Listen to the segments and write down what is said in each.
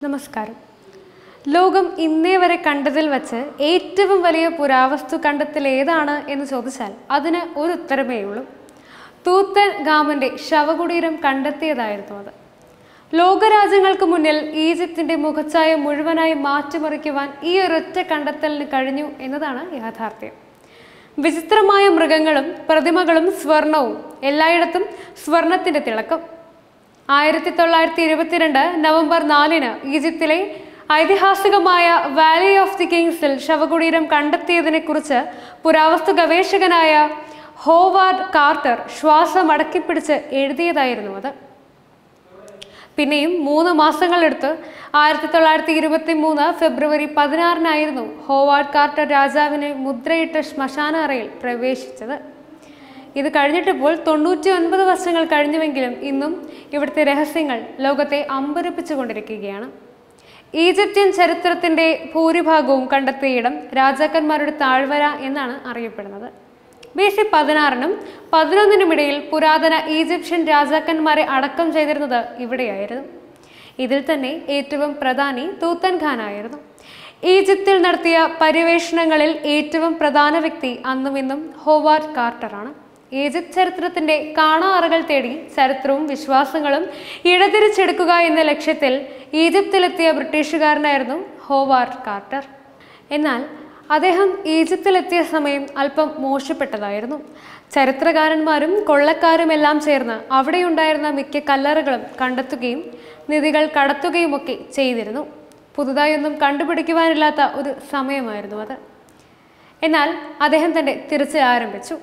നമസ്കാരം ലോകം ഇന്നേ വരെ കണ്ടതിൽ വച്ച് ഏറ്റവും വലിയ പുരാവസ്തു കണ്ടെത്തൽ ഏതാണ് എന്ന് ചോദിച്ചാൽ അതിന് ഒരു ഉത്തരമേ ഉള്ളൂ തൂത്തൻ ഗാമന്റെ ശവകുടീരം കണ്ടെത്തിയതായിരുന്നു അത് ലോകരാജ്യങ്ങൾക്ക് മുന്നിൽ ഈജിപ്തിന്റെ മുഖച്ഛായ മുഴുവനായി മാറ്റിമറിക്കുവാൻ ഈ ഒരൊറ്റ കണ്ടെത്തലിന് കഴിഞ്ഞു എന്നതാണ് യാഥാർത്ഥ്യം വിചിത്രമായ മൃഗങ്ങളും പ്രതിമകളും സ്വർണവും എല്ലായിടത്തും സ്വർണത്തിന്റെ തിളക്കം ആയിരത്തി തൊള്ളായിരത്തി ഇരുപത്തിരണ്ട് നവംബർ നാലിന് ഈജിപ്തിലെ ഐതിഹാസികമായ വാലി ഓഫ് ദി കിങ്സിൽ ശവകുടീരം കണ്ടെത്തിയതിനെ കുറിച്ച് പുരാവസ്തു ഗവേഷകനായ ഹോവാർഡ് കാർട്ടർ ശ്വാസം അടക്കിപ്പിടിച്ച് എഴുതിയതായിരുന്നു അത് പിന്നെയും മൂന്ന് മാസങ്ങളെടുത്ത് ആയിരത്തി തൊള്ളായിരത്തി ഇരുപത്തി മൂന്ന് ഫെബ്രുവരി പതിനാറിനായിരുന്നു ഹോവാർഡ് കാർട്ടർ രാജാവിനെ മുദ്രയിട്ട ശ്മശാന അറയിൽ പ്രവേശിച്ചത് ഇത് കഴിഞ്ഞിട്ടിപ്പോൾ തൊണ്ണൂറ്റി ഒൻപത് വർഷങ്ങൾ കഴിഞ്ഞുവെങ്കിലും ഇന്നും ഇവിടുത്തെ രഹസ്യങ്ങൾ ലോകത്തെ അമ്പരപ്പിച്ചുകൊണ്ടിരിക്കുകയാണ് ഈജിപ്ഷ്യൻ ചരിത്രത്തിന്റെ ഭൂരിഭാഗവും കണ്ടെത്തിയിടം രാജാക്കന്മാരുടെ താഴ്വര എന്നാണ് അറിയപ്പെടുന്നത് ബി സി പതിനാറിനും പതിനൊന്നിനും ഇടയിൽ പുരാതന ഈജിപ്ഷ്യൻ രാജാക്കന്മാരെ അടക്കം ചെയ്തിരുന്നത് ഇവിടെയായിരുന്നു ഇതിൽ തന്നെ ഏറ്റവും പ്രധാനി തൂത്തൻ ഖാനായിരുന്നു ഈജിപ്തിൽ നടത്തിയ പര്യവേഷണങ്ങളിൽ ഏറ്റവും പ്രധാന വ്യക്തി അന്നും ഇന്നും ഹോവാർഡ് കാർട്ടറാണ് ഈജിപ്ത് ചരിത്രത്തിന്റെ കാണാറകൾ തേടി ചരിത്രവും വിശ്വാസങ്ങളും ഇടതിരിച്ചെടുക്കുക എന്ന ലക്ഷ്യത്തിൽ ഈജിപ്തിലെത്തിയ ബ്രിട്ടീഷുകാരനായിരുന്നു ഹോവാർഡ് കാർട്ടർ എന്നാൽ അദ്ദേഹം ഈജിപ്തിലെത്തിയ സമയം അല്പം മോശപ്പെട്ടതായിരുന്നു ചരിത്രകാരന്മാരും കൊള്ളക്കാരും എല്ലാം ചേർന്ന് അവിടെയുണ്ടായിരുന്ന മിക്ക കല്ലറകളും കണ്ടെത്തുകയും നിധികൾ കടത്തുകയുമൊക്കെ ചെയ്തിരുന്നു പുതുതായൊന്നും കണ്ടുപിടിക്കുവാനില്ലാത്ത ഒരു സമയമായിരുന്നു അത് എന്നാൽ അദ്ദേഹം തന്റെ തിരച്ചിൽ ആരംഭിച്ചു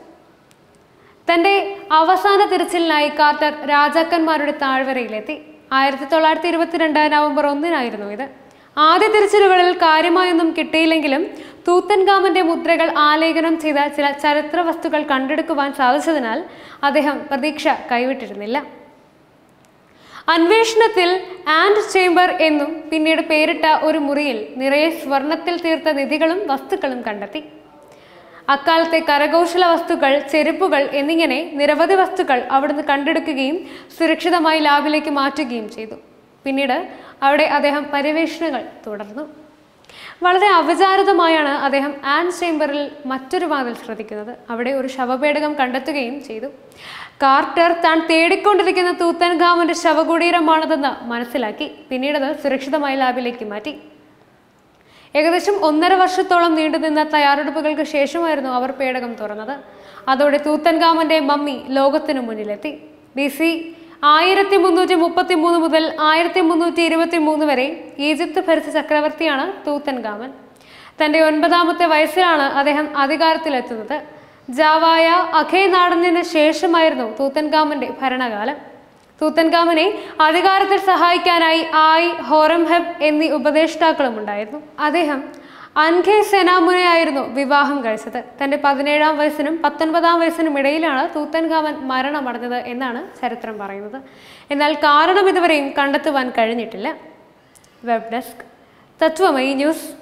തന്റെ അവസാന തിരച്ചിലിനായി കാർട്ടർ രാജാക്കന്മാരുടെ താഴ്വരയിലെത്തി ആയിരത്തി തൊള്ളായിരത്തി ഇരുപത്തിരണ്ട് നവംബർ ഒന്നിനായിരുന്നു ഇത് ആദ്യ തിരച്ചിലുകളിൽ കാര്യമായൊന്നും കിട്ടിയില്ലെങ്കിലും തൂത്തൻഗാമന്റെ മുദ്രകൾ ആലേഖനം ചെയ്ത ചില ചരിത്ര വസ്തുക്കൾ കണ്ടെടുക്കുവാൻ സാധിച്ചതിനാൽ അദ്ദേഹം പ്രതീക്ഷ കൈവിട്ടിരുന്നില്ല അന്വേഷണത്തിൽ ആൻഡ് ചേംബർ എന്നും പിന്നീട് പേരിട്ട ഒരു മുറിയിൽ നിറയെ സ്വർണത്തിൽ തീർത്ത നിധികളും വസ്തുക്കളും കണ്ടെത്തി അക്കാലത്തെ കരകൗശല വസ്തുക്കൾ ചെരുപ്പുകൾ എന്നിങ്ങനെ നിരവധി വസ്തുക്കൾ അവിടുന്ന് കണ്ടെടുക്കുകയും സുരക്ഷിതമായി ലാബിലേക്ക് മാറ്റുകയും ചെയ്തു പിന്നീട് അവിടെ അദ്ദേഹം പര്യവേഷണങ്ങൾ തുടർന്നു വളരെ അവചാരിതമായാണ് അദ്ദേഹം ആൻ ചേംബറിൽ മറ്റൊരു വാതിൽ ശ്രദ്ധിക്കുന്നത് അവിടെ ഒരു ശവപേടകം കണ്ടെത്തുകയും ചെയ്തു കാർട്ടർ താൻ തേടിക്കൊണ്ടിരിക്കുന്ന തൂത്തൻഖാമന്റെ ശവകുടീരമാണതെന്ന് മനസ്സിലാക്കി പിന്നീട് അത് സുരക്ഷിതമായി ലാബിലേക്ക് മാറ്റി ഏകദേശം ഒന്നര വർഷത്തോളം നീണ്ടുനിന്ന തയ്യാറെടുപ്പുകൾക്ക് ശേഷമായിരുന്നു അവർ പേടകം തുറന്നത് അതോടെ തൂത്തൻഗാമന്റെ മമ്മി ലോകത്തിനു മുന്നിലെത്തി ബി സി ആയിരത്തി മുന്നൂറ്റി മുപ്പത്തി മൂന്ന് മുതൽ ആയിരത്തി മുന്നൂറ്റി ഇരുപത്തി മൂന്ന് വരെ ഈജിപ്ത് ഭരിച്ച ചക്രവർത്തിയാണ് തൂത്തൻഗാമൻ തന്റെ ഒൻപതാമത്തെ വയസ്സിലാണ് അദ്ദേഹം അധികാരത്തിലെത്തുന്നത് ജാവായ അഖേ നാടനിന് ശേഷമായിരുന്നു തൂത്തൻഗാമന്റെ ഭരണകാലം തൂത്തൻഗാമനെ അധികാരത്തിൽ സഹായിക്കാനായി ആയി ഹോറംഹെബ് എന്നീ ഉപദേഷ്ടാക്കളും ഉണ്ടായിരുന്നു അദ്ദേഹം അൻഖെ സെനാമുനെയായിരുന്നു വിവാഹം കഴിച്ചത് തന്റെ പതിനേഴാം വയസ്സിനും പത്തൊൻപതാം വയസ്സിനും ഇടയിലാണ് തൂത്തൻഖാമൻ മരണമടഞ്ഞത് എന്നാണ് ചരിത്രം പറയുന്നത് എന്നാൽ കാരണം ഇതുവരെയും കണ്ടെത്തുവാൻ കഴിഞ്ഞിട്ടില്ല വെബ് ഡെസ്ക് തത്വമയി ന്യൂസ്